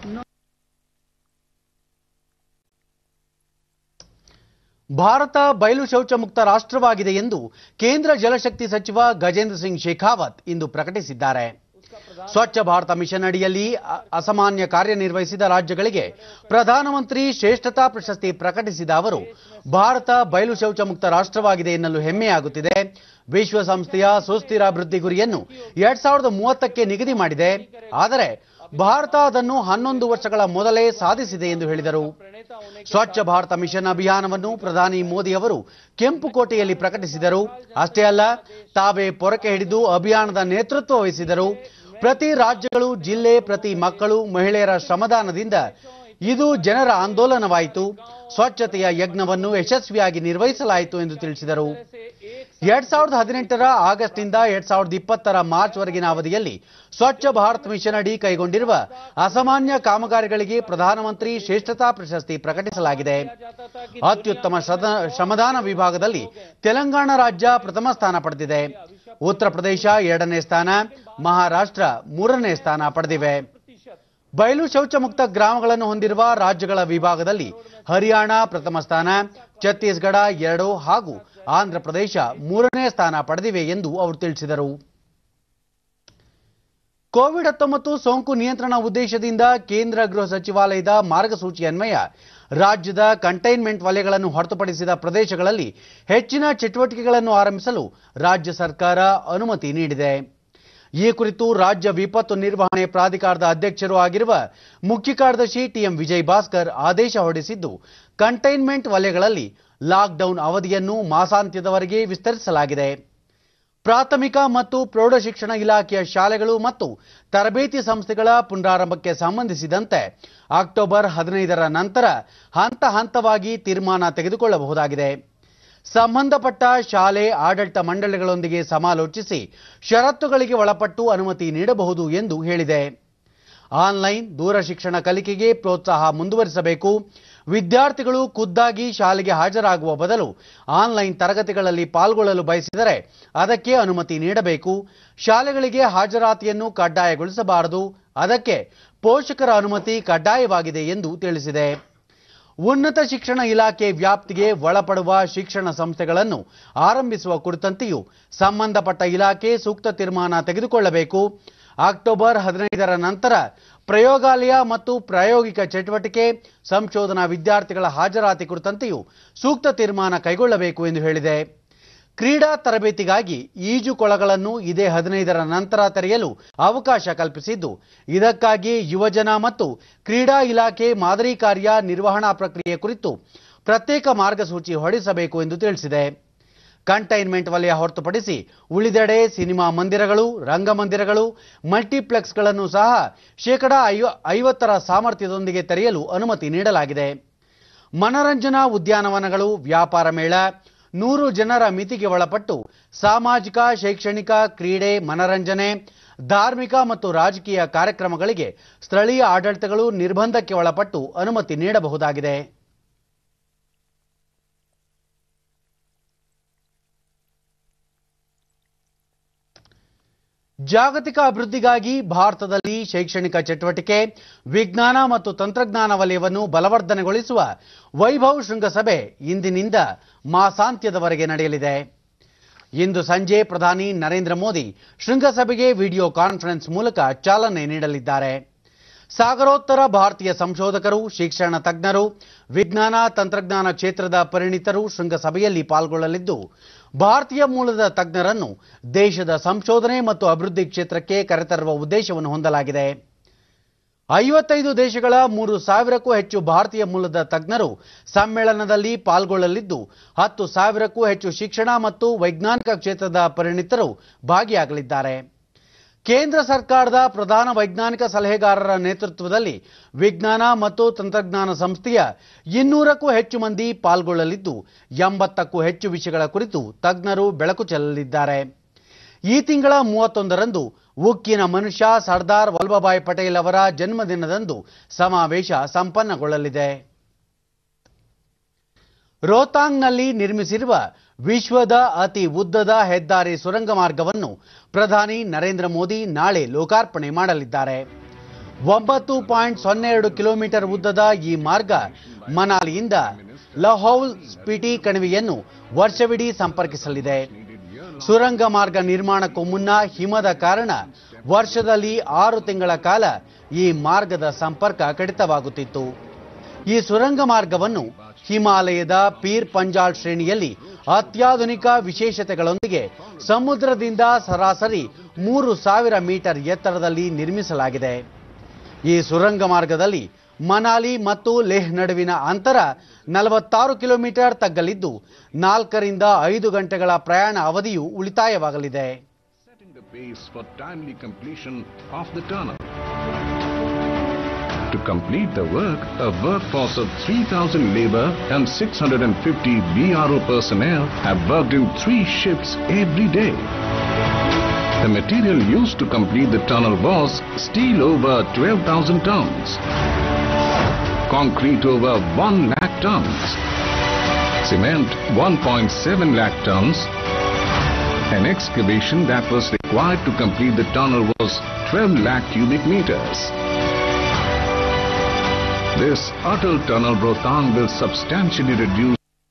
Bharat ಬಯಲು ಶೌಚ ಮುಕ್ತ ರಾಷ್ಟ್ರವಾಗಿದೆ ಎಂದು ಕೇಂದ್ರ ಜಲಶಕ್ತಿ ಸಚಿವ ಗಜೇಂದ್ರ ಸಿಂಗ್ ಶೇಖಾವತ್ ಇಂದು ಪ್ರಕಟಿಸಿದ್ದಾರೆ ಸ್ವಚ್ಛ Bharat mission ಅಡಿಯಲ್ಲಿ ಅ- ಅಸಾಮಾನ್ಯ ಕಾರ್ಯನಿರ್ವಹಿಸಿದ ರಾಜ್ಯಗಳಿಗೆ ಪ್ರಧಾನಮಂತ್ರಿ ಶ್ರೇಷ್ಠತಾ ಪ್ರಶಸ್ತಿ ಪ್ರಕಟಿಸಿದ ಅವರು ಭಾರತ ಬಯಲು ಶೌಚ ಮುಕ್ತ ರಾಷ್ಟ್ರವಾಗಿದೆ ಎನ್ನಲು ಹೆಮ್ಮೆಯಾಗುತ್ತಿದೆ ವಿಶ್ವಸಂಸ್ಥೆಯ ಸುಸ್ಥಿರ ಅಭಿವೃದ್ಧಿ ಗುರಿಯನ್ನು ಎರಡ್ ಸಾವಿರದ ಮೂವತ್ತಕ್ಕೆ ನಿಗದಿ ಮಾಡಿದೆ ಆದರೆ ಭಾರತ ಅದನ್ನು ಹನ್ನೊಂದು ವರ್ಷಗಳ ಮೊದಲೇ ಸಾಧಿಸಿದೆ ಎಂದು ಹೇಳಿದರು ಸ್ವಚ್ಛ ಭಾರತ ಮಿಷನ್ ಅಭಿಯಾನವನ್ನು ಪ್ರಧಾನಿ ಮೋದಿ ಅವರು ಕೆಂಪುಕೋಟೆಯಲ್ಲಿ ಪ್ರಕಟಿಸಿದರು ಅಷ್ಟೇ ಅಲ್ಲ ತಾವೇ ಪೊರಕೆ ಹಿಡಿದು ಅಭಿಯಾನದ ನೇತೃತ್ವ ವಹಿಸಿದರು ಪ್ರತಿ ರಾಜ್ಯಗಳು ಜಿಲ್ಲೆ ಪ್ರತಿ ಮಕ್ಕಳು ಮಹಿಳೆಯರ ಶ್ರಮದಾನದಿಂದ ಇದು ಜನರ ಆಂದೋಲನವಾಯಿತು ಸ್ವಚ್ಛತೆಯ ಯಜ್ಞವನ್ನು ಯಶಸ್ವಿಯಾಗಿ ನಿರ್ವಹಿಸಲಾಯಿತು ಎಂದು ತಿಳಿಸಿದರು ಎರಡ್ ಸಾವಿರದ ಹದಿನೆಂಟರ ಆಗಸ್ಟ್ನಿಂದ ಎರಡ್ ಸಾವಿರದ ಇಪ್ಪತ್ತರ ಮಾರ್ಚ್ ವರೆಗಿನ ಅವಧಿಯಲ್ಲಿ ಸ್ವಚ್ಛ ಭಾರತ್ ಮಿಷನ್ ಅಡಿ ಕೈಗೊಂಡಿರುವ ಅಸಾಮಾನ್ಯ ಕಾಮಗಾರಿಗಳಿಗೆ ಪ್ರಧಾನಮಂತ್ರಿ ಶ್ರೇಷ್ಠತಾ ಪ್ರಶಸ್ತಿ ಪ್ರಕಟಿಸಲಾಗಿದೆ ಅತ್ಯುತ್ತಮ ಶ್ರದ- ಶ್ರಮದಾನ ವಿಭಾಗದಲ್ಲಿ ತೆಲಂಗಾಣ ರಾಜ್ಯ ಪ್ರಥಮ ಸ್ಥಾನ ಪಡೆದಿದೆ ಉತ್ತರ ಪ್ರದೇಶ ಎರಡನೇ ಸ್ಥಾನ ಮಹಾರಾಷ್ಟ್ರ ಮೂರನೇ ಸ್ಥಾನ ಪಡೆದಿವೆ ಬಯಲು ಶೌಚ ಮುಕ್ತ ಗ್ರಾಮಗಳನ್ನು ಹೊಂದಿರುವ ರಾಜ್ಯಗಳ ವಿಭಾಗದಲ್ಲಿ ಹರಿಯಾಣ ಪ್ರಥಮ ಸ್ಥಾನ ಛತ್ತೀಸ್ಗಢ ಎರಡು ಹಾಗೂ ಆಂಧ್ರ ಪ್ರದೇಶ ಮೂರನೇ ಸ್ಥಾನ ಪಡೆದಿವೆ ಎಂದು ಅವರು ತಿಳಿಸಿದರು ಕೋವಿಡ್ ಹತ್ತೊಂಬತ್ತು ಸೋಂಕು ನಿಯಂತ್ರಣ ಉದ್ದೇಶದಿಂದ ಕೇಂದ್ರ ಗೃಹ ಸಚಿವಾಲಯದ ಮಾರ್ಗಸೂಚಿ ಅನ್ವಯ ರಾಜ್ಯದ ಕಂಟೈನ್ಮೆಂಟ್ ವಲಯಗಳನ್ನು ಹೊರತುಪಡಿಸಿದ ಪ್ರದೇಶಗಳಲ್ಲಿ ಹೆಚ್ಚಿನ ಚಟುವಟಿಕೆಗಳನ್ನು ಆರಂಭಿಸಲು ರಾಜ್ಯ ಸರ್ಕಾರ ಅನುಮತಿ ನೀಡಿದೆ ಈ ಕುರಿತು ರಾಜ್ಯ ವಿಪತ್ತು ನಿರ್ವಹಣೆ ಪ್ರಾಧಿಕಾರದ ಅಧ್ಯಕ್ಷರೂ ಆಗಿರುವ ಮುಖ್ಯ ಕಾರ್ಯದರ್ಶಿ ಟಿಎಂ ವಿಜಯ್ ಭಾಸ್ಕರ್ ಆದೇಶ ಹೊರಡಿಸಿದ್ದು ಕಂಟೈನ್ಮೆಂಟ್ ವಲಯಗಳಲ್ಲಿ ಲಾಕ್ಡೌನ್ ಅವಧಿಯನ್ನು ಮಾಸಾಂತ್ಯದವರೆಗೆ ವಿಸ್ತರಿಸಲಾಗಿದೆ ಪ್ರಾಥಮಿಕ ಮತ್ತು ಪ್ರೌಢಶಿಕ್ಷಣ ಇಲಾಖೆಯ ಶಾಲೆಗಳು ಮತ್ತು ತರಬೇತಿ ಸಂಸ್ಥೆಗಳ ಪುನರಾರಂಭಕ್ಕೆ ಸಂಬಂಧಿಸಿದಂತೆ ಅಕ್ಟೋಬರ್ ಹದಿನೈದರ ನಂತರ ಹಂತ ಹಂತವಾಗಿ ತೀರ್ಮಾನ ತೆಗೆದುಕೊಳ್ಳಬಹುದಾಗಿದೆ ಸಂಬಂಧಪಟ್ಟ ಶಾಲೆ ಆಡಳಿತ ಮಂಡಳಿಗಳೊಂದಿಗೆ ಸಮಾಲೋಚಿಸಿ ಷರತ್ತುಗಳಿಗೆ ಒಳಪಟ್ಟು ಅನುಮತಿ ನೀಡಬಹುದು ಎಂದು ಹೇಳಿದೆ ಆನ್ಲೈನ್ ದೂರ ಶಿಕ್ಷಣ ಕಲಿಕೆಗೆ ಪ್ರೋತ್ಸಾಹ ಮುಂದುವರಿಸಬೇಕು ವಿದ್ಯಾರ್ಥಿಗಳು ಖುದ್ದಾಗಿ ಶಾಲೆಗೆ ಹಾಜರಾಗುವ ಬದಲು ಆನ್ಲೈನ್ ತರಗತಿಗಳಲ್ಲಿ ಪಾಲ್ಗೊಳ್ಳಲು ಬಯಸಿದರೆ ಅದಕ್ಕೆ ಅನುಮತಿ ನೀಡಬೇಕು ಶಾಲೆಗಳಿಗೆ ಹಾಜರಾತಿಯನ್ನು ಕಡ್ಡಾಯಗೊಳಿಸಬಾರದು ಅದಕ್ಕೆ ಪೋಷಕರ ಅನುಮತಿ ಕಡ್ಡಾಯವಾಗಿದೆ ಎಂದು ತಿಳಿಸಿದೆ ಉನ್ನತ ಶಿಕ್ಷಣ ಇಲಾಖೆ ವ್ಯಾಪ್ತಿಗೆ ಒಳಪಡುವ ಶಿಕ್ಷಣ ಸಂಸ್ಥೆಗಳನ್ನು ಆರಂಭಿಸುವ ಕುರಿತಂತೆಯೂ ಸಂಬಂಧಪಟ್ಟ ಇಲಾಖೆ ಸೂಕ್ತ ತೀರ್ಮಾನ ತೆಗೆದುಕೊಳ್ಳಬೇಕು ಅಕ್ಟೋಬರ್ ಹದಿನೈದರ ನಂತರ ಪ್ರಯೋಗಾಲಯ ಮತ್ತು ಪ್ರಾಯೋಗಿಕ ಚಟುವಟಿಕೆ ಸಂಶೋಧನಾ ವಿದ್ಯಾರ್ಥಿಗಳ ಹಾಜರಾತಿ ಕುರಿತಂತೆಯೂ ಸೂಕ್ತ ತೀರ್ಮಾನ ಕೈಗೊಳ್ಳಬೇಕು ಎಂದು ಹೇಳಿದೆ ಕ್ರೀಡಾ ತರಬೇತಿಗಾಗಿ ಈಜು ಕೊಳಗಳನ್ನು ಇದೇ ಹದಿನೈದರ ನಂತರ ತೆರೆಯಲು ಅವಕಾಶ ಕಲ್ಪಿಸಿದ್ದು ಇದಕ್ಕಾಗಿ ಯುವಜನ ಮತ್ತು ಕ್ರೀಡಾ ಇಲಾಖೆ ಮಾದರಿ ಕಾರ್ಯ ನಿರ್ವಹಣಾ ಪ್ರಕ್ರಿಯೆ ಕುರಿತು ಪ್ರತ್ಯೇಕ ಮಾರ್ಗಸೂಚಿ ಹೊರಡಿಸಬೇಕು ಎಂದು ತಿಳಿಸಿದೆ ಕಂಟೈನ್ಮೆಂಟ್ ವಲಯ ಹೊರತುಪಡಿಸಿ ಉಳಿದೆಡೆ ಸಿನಿಮಾ ಮಂದಿರಗಳು ರಂಗಮಂದಿರಗಳು ಮಲ್ಟಿಪ್ಲೆಕ್ಸ್ಗಳನ್ನು ಸಹ ಶೇಕಡಾ ಐವ ಐವತ್ತರ ಸಾಮರ್ಥ್ಯದೊಂದಿಗೆ ತೆರೆಯಲು ಅನುಮತಿ ನೀಡಲಾಗಿದೆ ಮನರಂಜನಾ ಉದ್ಯಾನವನಗಳು ವ್ಯಾಪಾರ ಮೇಳ ನೂರು ಜನರ ಮಿತಿಗೆ ಒಳಪಟ್ಟು ಸಾಮಾಜಿಕ ಶೈಕ್ಷಣಿಕ ಕ್ರೀಡೆ ಮನರಂಜನೆ ಧಾರ್ಮಿಕ ಮತ್ತು ರಾಜಕೀಯ ಕಾರ್ಯಕ್ರಮಗಳಿಗೆ ಸ್ಥಳೀಯ ಆಡಳಿತಗಳು ನಿರ್ಬಂಧಕ್ಕೆ ಒಳಪಟ್ಟು ಅನುಮತಿ ನೀಡಬಹುದಾಗಿದೆ ಜಾಗತಿಕ ಅಭಿವೃದ್ಧಿಗಾಗಿ ಭಾರತದಲ್ಲಿ ಶೈಕ್ಷಣಿಕ ಚಟುವಟಿಕೆ ವಿಜ್ಞಾನ ಮತ್ತು ತಂತ್ರಜ್ಞಾನ ವಲಯವನ್ನು ಬಲವರ್ಧನೆಗೊಳಿಸುವ ವೈಭವ್ ಶೃಂಗಸಭೆ ಇಂದಿನಿಂದ ಮಾಸಾಂತ್ಯದವರೆಗೆ ನಡೆಯಲಿದೆ ಇಂದು ಸಂಜೆ ಪ್ರಧಾನಿ ನರೇಂದ್ರ ಮೋದಿ ಶೃಂಗಸಭೆಗೆ ವಿಡಿಯೋ ಕಾನ್ಫರೆನ್ಸ್ ಮೂಲಕ ಚಾಲನೆ ನೀಡಲಿದ್ದಾರೆ ಸಾಗರೋತ್ತರ ಭಾರತೀಯ ಸಂಶೋಧಕರು ಶಿಕ್ಷಣ ತಜ್ಞರು ವಿಜ್ಞಾನ ತಂತ್ರಜ್ಞಾನ ಕ್ಷೇತ್ರದ ಪರಿಣಿತರು ಶೃಂಗಸಭೆಯಲ್ಲಿ ಪಾಲ್ಗೊಳ್ಳಲಿದ್ದು ಭಾರತೀಯ ಮೂಲದ ತಜ್ಞರನ್ನು ದೇಶದ ಸಂಶೋಧನೆ ಮತ್ತು ಅಭಿವೃದ್ಧಿ ಕ್ಷೇತ್ರಕ್ಕೆ ಕರೆತರುವ ಉದ್ದೇಶವನ್ನು ಹೊಂದಲಾಗಿದೆ ಐವತ್ತೈದು ದೇಶಗಳ ಮೂರು ಸಾವಿರಕ್ಕೂ ಹೆಚ್ಚು ಭಾರತೀಯ ಮೂಲದ ತಜ್ಞರು ಸಮ್ಮೇಳನದಲ್ಲಿ ಪಾಲ್ಗೊಳ್ಳಲಿದ್ದು ಹತ್ತು ಸಾವಿರಕ್ಕೂ ಹೆಚ್ಚು ಶಿಕ್ಷಣ ಮತ್ತು ವೈಜ್ಞಾನಿಕ ಕ್ಷೇತ್ರದ ಪರಿಣಿತರು ಭಾಗಿಯಾಗಲಿದ್ದಾರೆ ಕೇಂದ್ರ ಸರ್ಕಾರದ ಪ್ರಧಾನ ವೈಜ್ಞಾನಿಕ ಸಲಹೆಗಾರರ ನೇತೃತ್ವದಲ್ಲಿ ವಿಜ್ಞಾನ ಮತ್ತು ತಂತ್ರಜ್ಞಾನ ಸಂಸ್ಥೆಯ ಇನ್ನೂರಕ್ಕೂ ಹೆಚ್ಚು ಮಂದಿ ಪಾಲ್ಗೊಳ್ಳಲಿದ್ದು ಎಂಬತ್ತಕ್ಕೂ ಹೆಚ್ಚು ವಿಷಯಗಳ ಕುರಿತು ತಜ್ಞರು ಬೆಳಕು ಚೆಲ್ಲಲಿದ್ದಾರೆ ಈ ತಿಂಗಳ ಮೂವತ್ತೊಂದರಂದು ಉಕ್ಕಿನ ಮನುಷ್ಯ ಸರ್ದಾರ್ ವಲ್ಲಭಭಾಯ್ ಪಟೇಲ್ ಅವರ ಜನ್ಮದಿನದಂದು ಸಮಾವೇಶ ಸಂಪನ್ನಗೊಳ್ಳಲಿದೆ ರೋಹ್ತಾಂಗ್ನಲ್ಲಿ ನಿರ್ಮಿಸಿರುವ ವಿಶ್ವದ ಅತಿ ಉದ್ದದ ಹೆದ್ದಾರಿ ಸುರಂಗ ಮಾರ್ಗವನ್ನು ಪ್ರಧಾನಿ ನರೇಂದ್ರ ಮೋದಿ ನಾಳೆ ಲೋಕಾರ್ಪಣೆ ಮಾಡಲಿದ್ದಾರೆ ಒಂಬತ್ತು ಪಾಯಿಂಟ್ ಸೊನ್ನೆ ಎರಡು ಕಿಲೋಮೀಟರ್ ಉದ್ದದ ಈ ಮಾರ್ಗ ಮನಾಲಿಯಿಂದ ಲಹೌಲ್ ಸ್ಪಿಟಿ ಕಣಿವೆಯನ್ನು ವರ್ಷವಿಡೀ ಸಂಪರ್ಕಿಸಲಿದೆ ಸುರಂಗ ಮಾರ್ಗ ನಿರ್ಮಾಣಕ್ಕೂ ಮುನ್ನ ಹಿಮದ ಕಾರಣ ವರ್ಷದಲ್ಲಿ ಆರು ತಿಂಗಳ ಕಾಲ ಈ ಮಾರ್ಗದ ಸಂಪರ್ಕ ಕಡಿತವಾಗುತ್ತಿತ್ತು ಈ ಸುರಂಗ ಮಾರ್ಗವನ್ನು ಹಿಮಾಲಯದ ಪೀರ್ ಪಂಜಾಲ್ ಶ್ರೇಣಿಯಲ್ಲಿ ಅತ್ಯಾಧುನಿಕ ವಿಶೇಷತೆಗಳೊಂದಿಗೆ ಸಮುದ್ರದಿಂದ ಸರಾಸರಿ ಮೂರು ಸಾವಿರ ಮೀಟರ್ ಎತ್ತರದಲ್ಲಿ ನಿರ್ಮಿಸಲಾಗಿದೆ ಈ ಸುರಂಗ ಮಾರ್ಗದಲ್ಲಿ ಮನಾಲಿ ಮತ್ತು ಲೇಹ್ ನಡುವಿನ ಅಂತರ ನಲವತ್ತಾರು ಕಿಲೋಮೀಟರ್ ತಗ್ಗಲಿದ್ದು ನಾಲ್ಕರಿಂದ ಐದು ಗಂಟೆಗಳ ಪ್ರಯಾಣ ಅವಧಿಯು ಉಳಿತಾಯವಾಗಲಿದೆ the pace for timely completion of the tunnel. To complete the work, a workforce of 3,000 labor and 650 BRO personnel have worked in three shifts every day. The material used to complete the tunnel was steel over 12,000 tons, concrete over 1 lakh tons, cement 1.7 lakh tons, an excavation that was required to complete the tunnel was 12 lakh cubic meters. This Atal Tunnel Rohtang will substantially reduce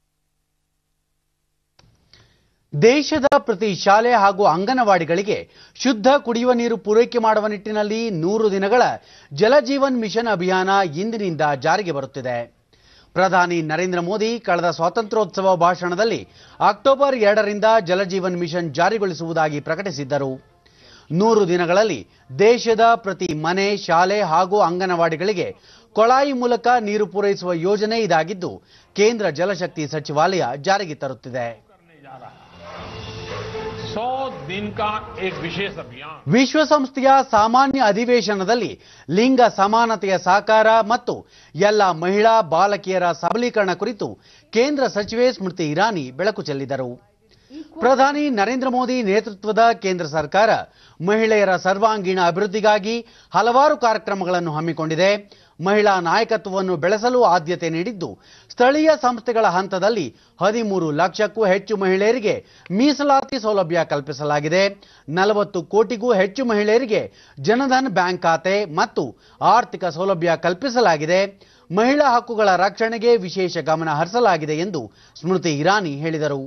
ದೇಶದ ಪ್ರತಿ ಶಾಲೆ ಹಾಗೂ ಅಂಗನವಾಡಿಗಳಿಗೆ ಶುದ್ಧ ಕುಡಿಯುವ ನೀರು ಪೂರೈಕೆ ಮಾಡುವ ನಿಟ್ಟಿನಲ್ಲಿ ನೂರು ದಿನಗಳ ಜಲಜೀವನ್ ಮಿಷನ್ ಅಭಿಯಾನ ಇಂದಿನಿಂದ ಜಾರಿಗೆ ಬರುತ್ತಿದೆ ಪ್ರಧಾನಿ ನರೇಂದ್ರ ಮೋದಿ ಕಳೆದ ಸ್ವಾತಂತ್ರ್ಯೋತ್ಸವ ಭಾಷಣದಲ್ಲಿ ಅಕ್ಟೋಬರ್ ಎರಡರಿಂದ ಜಲಜೀವನ್ ಮಿಷನ್ ಜಾರಿಗೊಳಿಸುವುದಾಗಿ ಪ್ರಕಟಿಸಿದ್ದರು ನೂರು ದಿನಗಳಲ್ಲಿ ದೇಶದ ಪ್ರತಿ ಮನೆ ಶಾಲೆ ಹಾಗೂ ಅಂಗನವಾಡಿಗಳಿಗೆ ಕೊಳಾಯಿ ಮೂಲಕ ನೀರು ಪೂರೈಸುವ ಯೋಜನೆ ಇದಾಗಿದ್ದು ಕೇಂದ್ರ ಜಲಶಕ್ತಿ ಸಚಿವಾಲಯ ಜಾರಿಗೆ ತರುತ್ತಿದೆ सौ दिन का एक विशेष अभियान ವಿಶ್ವಸಂಸ್ಥೆಯ ಸಾಮಾನ್ಯ ಅಧಿವೇಶನದಲ್ಲಿ ಲಿಂಗ ಸಮಾನತೆಯ ಸಾಕಾರ ಮತ್ತು ಎಲ್ಲ ಮಹಿಳಾ ಬಾಲಕಿಯರ ಸಬಲೀಕರಣ ಕುರಿತು ಕೇಂದ್ರ ಸಚಿವೆ ಸ್ಮೃತಿ ಇರಾನಿ ಬೆಳಕು ಚೆಲ್ಲಿದರು ಪ್ರಧಾನಿ ನರೇಂದ್ರ ಮೋದಿ ನೇತೃತ್ವದ ಕೇಂದ್ರ ಸರ್ಕಾರ ಮಹಿಳೆಯರ ಸರ್ವಾಂಗೀಣ ಅಭಿವೃದ್ಧಿಗಾಗಿ ಹಲವಾರು ಕಾರ್ಯಕ್ರಮಗಳನ್ನು ಹಮ್ಮಿಕೊಂಡಿದೆ ಮಹಿಳಾ ನಾಯಕತ್ವವನ್ನು ಬೆಳೆಸಲು ಆದ್ಯತೆ ನೀಡಿದ್ದು ಸ್ಥಳೀಯ ಸಂಸ್ಥೆಗಳ ಹಂತದಲ್ಲಿ ಹದಿಮೂರು ಲಕ್ಷಕ್ಕೂ ಹೆಚ್ಚು ಮಹಿಳೆಯರಿಗೆ ಮೀಸಲಾತಿ ಸೌಲಭ್ಯ ಕಲ್ಪಿಸಲಾಗಿದೆ ನಲವತ್ತು ಕೋಟಿಗೂ ಹೆಚ್ಚು ಮಹಿಳೆಯರಿಗೆ ಜನಧನ್ ಬ್ಯಾಂಕ್ ಖಾತೆ ಮತ್ತು ಆರ್ಥಿಕ ಸೌಲಭ್ಯ ಕಲ್ಪಿಸಲಾಗಿದೆ ಮಹಿಳಾ ಹಕ್ಕುಗಳ ರಕ್ಷಣೆಗೆ ವಿಶೇಷ ಗಮನ ಹರಿಸಲಾಗಿದೆ ಎಂದು ಸ್ಮೃತಿ ಇರಾನಿ ಹೇಳಿದರು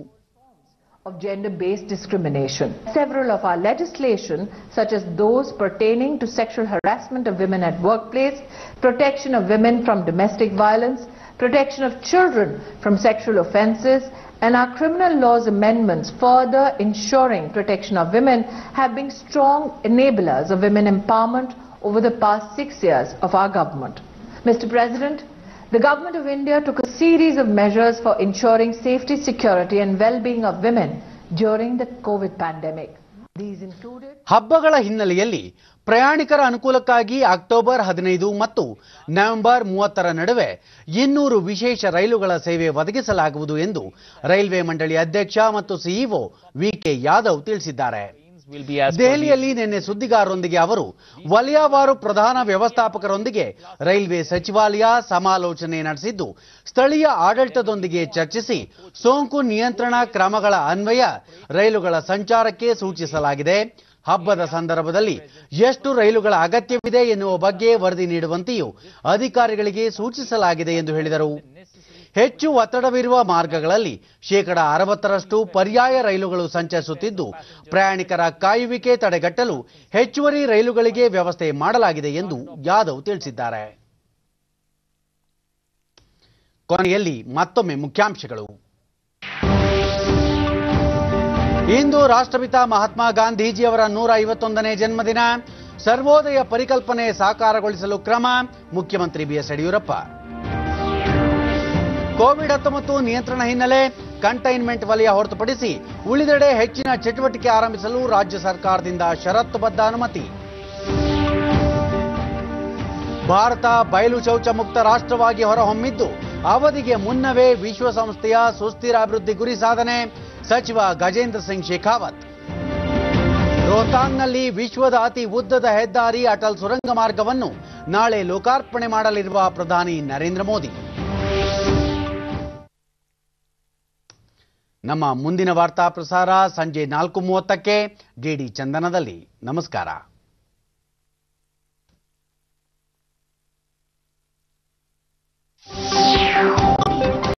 of gender-based discrimination. Several of our legislation, such as those pertaining to sexual harassment of women at workplace, protection of women from domestic violence, protection of children from sexual offences, and our criminal laws amendments further ensuring protection of women have been strong enablers of women empowerment over the past six years of our government. Mr. President, the Government of India took a series of measures for ensuring safety, security and well-being of women during the COVID pandemic. These included ಹಬ್ಬಗಳ ಹಿನ್ನೆಲೆಯಲ್ಲಿ ಪ್ರಯಾಣಿಕರ ಅನುಕೂಲಕ್ಕಾಗಿ October ಹದಿನೈದು ಮತ್ತು November ಮೂವತ್ತರ ನಡುವೆ ಇನ್ನೂರು ವಿಶೇಷ ರೈಲುಗಳ ಸೇವೆ ಒದಗಿಸಲಾಗುವುದು ಎಂದು ರೈಲ್ವೆ ಮಂಡಳಿ ಅಧ್ಯಕ್ಷ ಮತ್ತು ಸಿಇಒ ವಿಕೆ ಯಾದವ್ ತಿಳಿಸಿದ್ದಾರೆ ದೆಹಲಿಯಲ್ಲಿ ನಿನ್ನೆ ಸುದ್ದಿಗಾರರೊಂದಿಗೆ ಅವರು ವಲಯವಾರು ಪ್ರಧಾನ ವ್ಯವಸ್ಥಾಪಕರೊಂದಿಗೆ ರೈಲ್ವೆ ಸಚಿವಾಲಯ ಸಮಾಲೋಚನೆ ನಡೆಸಿದ್ದು ಸ್ಥಳೀಯ ಆಡಳಿತದೊಂದಿಗೆ ಚರ್ಚಿಸಿ ಸೋಂಕು ನಿಯಂತ್ರಣ ಕ್ರಮಗಳ ಅನ್ವಯ ರೈಲುಗಳ ಸಂಚಾರಕ್ಕೆ ಸೂಚಿಸಲಾಗಿದೆ ಹಬ್ಬದ ಸಂದರ್ಭದಲ್ಲಿ ಎಷ್ಟು ರೈಲುಗಳ ಅಗತ್ಯವಿದೆ ಎನ್ನುವ ಬಗ್ಗೆ ವರದಿ ನೀಡುವಂತೆಯೂ ಅಧಿಕಾರಿಗಳಿಗೆ ಸೂಚಿಸಲಾಗಿದೆ ಎಂದು ಹೇಳಿದರು ಹೆಚ್ಚು ಒತ್ತಡವಿರುವ ಮಾರ್ಗಗಳಲ್ಲಿ ಶೇಕಡ ಅರವತ್ತರಷ್ಟು ಪರ್ಯಾಯ ರೈಲುಗಳು ಸಂಚರಿಸುತ್ತಿದ್ದು ಪ್ರಯಾಣಿಕರ ಕಾಯುವಿಕೆ ತಡೆಗಟ್ಟಲು ಹೆಚ್ಚುವರಿ ರೈಲುಗಳಿಗೆ ವ್ಯವಸ್ಥೆ ಮಾಡಲಾಗಿದೆ ಎಂದು ಯಾದವ್ ತಿಳಿಸಿದ್ದಾರೆ ಕೊನೆಯಲ್ಲಿ ಮತ್ತೊಮ್ಮೆ ಮುಖ್ಯಾಂಶಗಳು ಇಂದು ರಾಷ್ಟ್ರಪಿತ ಮಹಾತ್ಮ ಗಾಂಧೀಜಿಯವರ ನೂರ ಐವತ್ತೊಂದನೇ ಜನ್ಮದಿನ ಸರ್ವೋದಯ ಪರಿಕಲ್ಪನೆ ಸಾಕಾರಗೊಳಿಸಲು ಕ್ರಮ ಮುಖ್ಯಮಂತ್ರಿ ಬಿಎಸ್ ಯಡಿಯೂರಪ್ಪ ಕೋವಿಡ್ ಹತ್ತೊಂಬತ್ತು ನಿಯಂತ್ರಣ ಹಿನ್ನೆಲೆ ಕಂಟೈನ್ಮೆಂಟ್ ವಲಯ ಹೊರತುಪಡಿಸಿ ಉಳಿದೆಡೆ ಹೆಚ್ಚಿನ ಚಟುವಟಿಕೆ ಆರಂಭಿಸಲು ರಾಜ್ಯ ಸರ್ಕಾರದಿಂದ ಷರತ್ತುಬದ್ಧ ಅನುಮತಿ ಭಾರತ ಬಯಲು ಶೌಚ ಮುಕ್ತ ರಾಷ್ಟ್ರವಾಗಿ ಹೊರಹೊಮ್ಮಿದ್ದು ಅವಧಿಗೆ ಮುನ್ನವೇ ವಿಶ್ವಸಂಸ್ಥೆಯ ಸುಸ್ಥಿರ ಅಭಿವೃದ್ಧಿ ಗುರಿ ಸಾಧನೆ ಸಚಿವ ಗಜೇಂದ್ರ ಸಿಂಗ್ ಶೇಖಾವತ್ ರೋಹ್ತಾಂಗ್ನಲ್ಲಿ ವಿಶ್ವದ ಅತಿ ಉದ್ದದ ಹೆದ್ದಾರಿ ಅಟಲ್ ಸುರಂಗ ಮಾರ್ಗವನ್ನು ನಾಳೆ ಲೋಕಾರ್ಪಣೆ ಮಾಡಲಿರುವ ಪ್ರಧಾನಿ ನರೇಂದ್ರ ಮೋದಿ ನಮ್ಮ ಮುಂದಿನ ವಾರ್ತಾ ಪ್ರಸಾರ ಸಂಜೆ ನಾಲ್ಕು ಮೂವತ್ತಕ್ಕೆ ಡಿಡಿ ಚಂದನದಲ್ಲಿ ನಮಸ್ಕಾರ